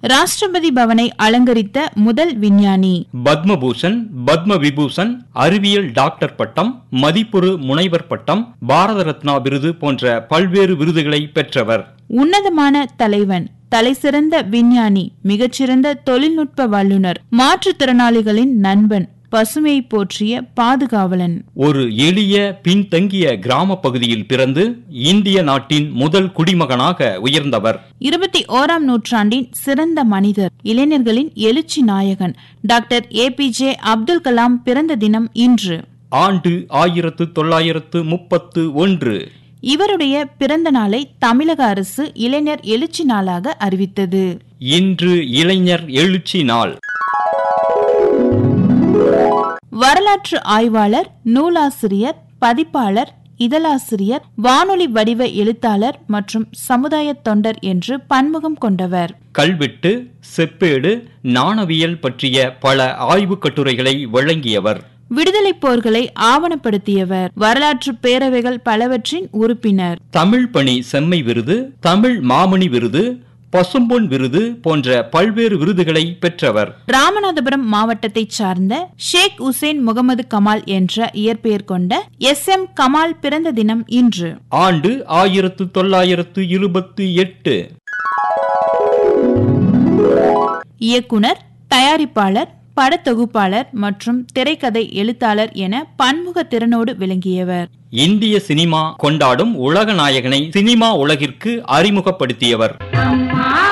ராஷ்டிரபதி பவனை அலங்கரித்த முதல் விஞ்ஞானி பத்மபூஷன் பத்ம விபூஷன் அறிவியல் டாக்டர் பட்டம் மதிப்புறு முனைவர் பட்டம் பாரத ரத்னா விருது போன்ற பல்வேறு விருதுகளை பெற்றவர் உன்னதமான தலைவன் தலைசிறந்த விஞ்ஞானி மிகச்சிறந்த தொழில்நுட்ப வல்லுநர் மாற்றுத்திறனாளிகளின் நண்பன் பசுமையை போற்றிய பாதுகாவலன் ஒரு எளிய பின்தங்கிய கிராம பகுதியில் பிறந்து இந்திய நாட்டின் முதல் குடிமகனாக உயர்ந்தவர் இருபத்தி ஓராம் நூற்றாண்டின் சிறந்த மனிதர் இளைஞர்களின் எழுச்சி நாயகன் doctor A P J Abdul Kalam பிறந்த தினம் இன்று ஆண்டு ஆயிரத்து தொள்ளாயிரத்து முப்பத்து ஒன்று இவருடைய பிறந்த நாளை தமிழக அரசு இளைஞர் எழுச்சி நாளாக அறிவித்தது இன்று இளைஞர் எழுச்சி நாள் வரலாற்று ஆய்வாளர் நூலாசிரியர் பதிப்பாளர் இதழாசிரியர் வானொலி வடிவ எழுத்தாளர் மற்றும் சமுதாய தொண்டர் என்று பன்முகம் கொண்டவர் கல்வெட்டு செப்பேடு நாணவியல் பற்றிய பல ஆய்வுக் கட்டுரைகளை வழங்கியவர் விடுதலைப் போர்களை ஆவணப்படுத்தியவர் வரலாற்று பேரவைகள் பலவற்றின் உறுப்பினர் தமிழ் பணி செம்மை விருது தமிழ் மாமணி விருது பசும்பொன் விருது போன்ற பல்வேறு விருதுகளை பெற்றவர் ராமநாதபுரம் மாவட்டத்தைச் சார்ந்த ஷேக் உசேன் முகமது கமால் என்ற இயற்பெயர் கொண்ட எஸ் எம் கமால் பிறந்த தினம் இன்று ஆண்டு ஆயிரத்து தொள்ளாயிரத்து இருபத்தி எட்டு இயக்குனர் தயாரிப்பாளர் படத்தொகுப்பாளர் மற்றும் திரைக்கதை எழுத்தாளர் என பன்முக திறனோடு விளங்கியவர் இந்திய சினிமா கொண்டாடும் உலக நாயகனை சினிமா உலகிற்கு அறிமுகப்படுத்தியவர்